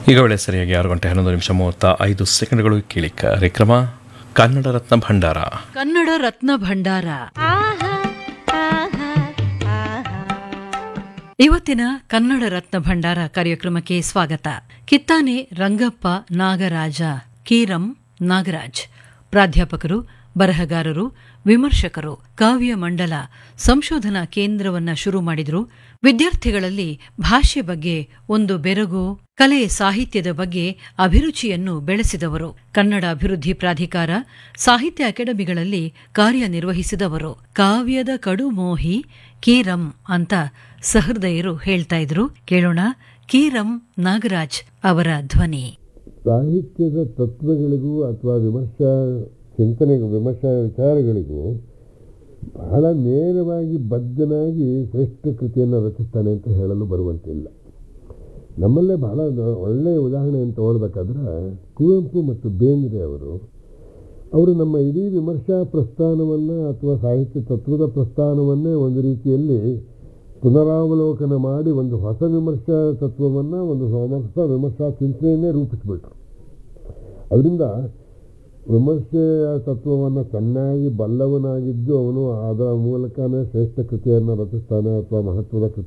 ಈಗ ವೇಳೆ ಸರಿಯಾಗಿ ಆರು ಗಂಟೆ ಹನ್ನೊಂದು ನಿಮಿಷ ಮೂವತ್ತ ಐದು ಸೆಕೆಂಡ್ಗಳು ಕೇಳಿ ಕಾರ್ಯಕ್ರಮ ಕನ್ನಡ ರತ್ನ ಭಂಡಾರ ಕನ್ನಡ ರತ್ನ ಭಂಡಾರ ಇವತ್ತಿನ ಕನ್ನಡ ರತ್ನ ಭಂಡಾರ ಕಾರ್ಯಕ್ರಮಕ್ಕೆ ಸ್ವಾಗತ ಕಿತ್ತಾನೆ ರಂಗಪ್ಪ ನಾಗರಾಜ ಕೀರಂ ನಾಗರಾಜ್ ಪ್ರಾಧ್ಯಾಪಕರು ಬರಹಗಾರರು ವಿಮರ್ಶಕರು ಕಾವ್ಯ ಮಂಡಲ ಸಂಶೋಧನಾ ಕೇಂದ್ರವನ್ನ ಶುರು ಮಾಡಿದ್ರು ವಿದ್ಯಾರ್ಥಿಗಳಲ್ಲಿ ಭಾಷೆ ಬಗ್ಗೆ ಒಂದು ಬೆರಗು ಕಲೆ ಸಾಹಿತ್ಯದ ಬಗ್ಗೆ ಅಭಿರುಚಿಯನ್ನು ಬೆಳೆಸಿದವರು ಕನ್ನಡ ಅಭಿವೃದ್ಧಿ ಪ್ರಾಧಿಕಾರ ಸಾಹಿತ್ಯ ಅಕಾಡೆಮಿಗಳಲ್ಲಿ ಕಾರ್ಯನಿರ್ವಹಿಸಿದವರು ಕಾವ್ಯದ ಕಡುಮೋಹಿ ಕೀರಂ ಅಂತ ಸಹೃದಯರು ಹೇಳ್ತಾ ಇದ್ರು ಕೇಳೋಣ ಕೀರಂ ನಾಗರಾಜ್ ಅವರ ಧ್ವನಿ ಸಾಹಿತ್ಯದ ತತ್ವಗಳಿಗೂ ಅಥವಾ ವಿಮರ್ಶಾ ಚಿಂತನೆಗೂ ವಿಮರ್ಶಾ ವಿಚಾರಗಳಿಗೂ ಬಹಳ ನೇರವಾಗಿ ಬದ್ಧನಾಗಿ ಶ್ರೇಷ್ಠ ಕೃತಿಯನ್ನು ರಚಿಸ್ತಾನೆ ಅಂತ ಹೇಳಲು ಬರುವಂತಿಲ್ಲ ನಮ್ಮಲ್ಲೇ ಬಹಳ ನ- ಒಳ್ಳೆಯ ಉದಾಹರಣೆಯನ್ನು ತಗೊಳ್ಬೇಕಾದ್ರೆ ಕುವೆಂಪು ಮತ್ತು ಬೇಂದ್ರೆ ಅವರು ಅವರು ನಮ್ಮ ಇಡೀ ವಿಮರ್ಶಾ ಪ್ರಸ್ಥಾನವನ್ನು ಅಥವಾ ಸಾಹಿತ್ಯ ತತ್ವದ ಪ್ರಸ್ಥಾನವನ್ನೇ ಒಂದು ರೀತಿಯಲ್ಲಿ ಪುನರಾವಲೋಕನ ಮಾಡಿ ಒಂದು ಹೊಸ ವಿಮರ್ಶಾ ತತ್ವವನ್ನು ಒಂದು ಹೊಸ ವಿಮರ್ಶಾ ಚಿಂತನೆಯನ್ನೇ ರೂಪಿಸಿಬಿಟ್ರು ಅದರಿಂದ ವಿಮರ್ಶೆಯ ತತ್ವವನ್ನು ಚೆನ್ನಾಗಿ ಬಲ್ಲವನಾಗಿದ್ದು ಅವನು ಅದರ ಮೂಲಕನೇ ಶ್ರೇಷ್ಠ ಕೃತಿಯನ್ನು ರಚಿಸ್ತಾನೆ ಅಥವಾ ಮಹತ್ವದ ಕೃತಿ